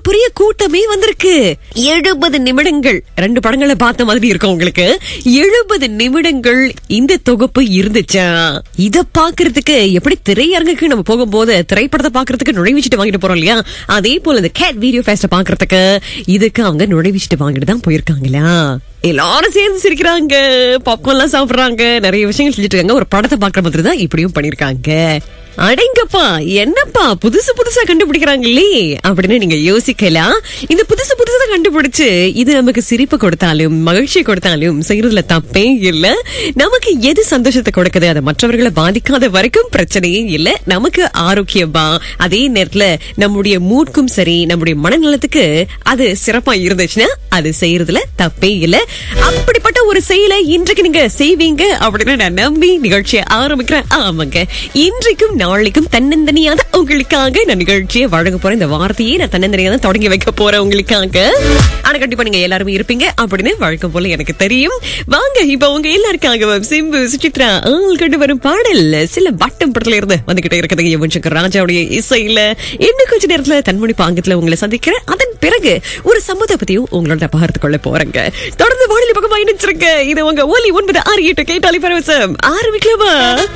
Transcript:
பெரிய கூட்டமே வந்திருக்கு எழுபது நிமிடங்கள் ரெண்டு படங்களை பார்த்த மாதிரி இருக்கும் உங்களுக்கு எழுபது நிமிடங்கள் இந்த தொகுப்பு இருந்துச்சா இத பாக்குறதுக்கு எப்படி திரையரங்குக்கு நம்ம போகும்போது திரைப்படத்தை பாக்குறதுக்கு நுழைவிச்சிட்டு வாங்கிட்டு போறோம் இல்லையா அதே போல இந்த கேட் வீடியோ ஃபேஸ்ட பாக்குறதுக்கு இதுக்கு அவங்க நுழைவிச்சிட்டு வாங்கிட்டு தான் போயிருக்காங்களா எல்லாரும் சேர்ந்து சிரிக்கிறாங்க பாப்கார்ன் எல்லாம் சாப்பிடுறாங்க நிறைய விஷயங்கள் செஞ்சுட்டு இருக்காங்க ஒரு படத்தை பாக்குற மாதிரி தான் இப்படியும் பண்ணிருக்காங்க அடங்கப்பா என்னப்பா புதுசு புதுசா கண்டுபிடிக்கிறாங்களே அப்படின்னு நீங்க யோசிக்கலாம் இந்த புதுசு புதுசா கண்டுபிடிச்சு இது நமக்கு சிரிப்பு கொடுத்தாலும் மகிழ்ச்சி கொடுத்தாலும் செய்யறதுல தப்பே இல்ல நமக்கு எது சந்தோஷத்தை கொடுக்குது அதை மற்றவர்களை பாதிக்காத வரைக்கும் பிரச்சனையே இல்ல நமக்கு ஆரோக்கியமா அதே நேரத்துல நம்முடைய மூட்கும் சரி நம்முடைய மனநலத்துக்கு அது சிறப்பா இருந்துச்சுன்னா அது செய்யறதுல தப்பே இல்ல அப்படிப்பட்ட ஒரு செயலை இன்றைக்கு நீங்க செய்வீங்க அப்படின்னு நான் நம்பி நிகழ்ச்சியை ஆரம்பிக்கிறேன் ஆமாங்க இன்றைக்கும் நாளைக்கும் தன்னந்தனியாக உங்களுக்காக நான் நிகழ்ச்சியை வழங்க போறேன் இந்த வார்த்தையை நான் தன்னந்தனியாக தான் தொடங்கி வைக்க போறேன் உங்களுக்காக ஆனா கண்டிப்பா நீங்க எல்லாருமே இருப்பீங்க அப்படின்னு வழக்கம் போல எனக்கு தெரியும் வாங்க இப்ப உங்க எல்லாருக்காக சிம்பு சுசித்ரா ஆள் கொண்டு வரும் பாடல் சில வட்டம் படத்துல இருந்து வந்துகிட்டே இருக்குது யுவன் சங்கர் ராஜாவுடைய இசையில இன்னும் கொஞ்ச நேரத்துல தன்மொழி பாங்கத்துல உங்களை சந்திக்கிறேன் அதன் பிறகு ஒரு சம்மத பத்தியும் உங்களோட பகிர்ந்து கொள்ள போறேங்க தொடர்ந்து வானிலை பக்கம் பயணிச்சிருக்க இது உங்க ஒலி ஒன்பது ஆறு எட்டு கேட்டாலி பரவசம் ஆரம்பிக்கலாமா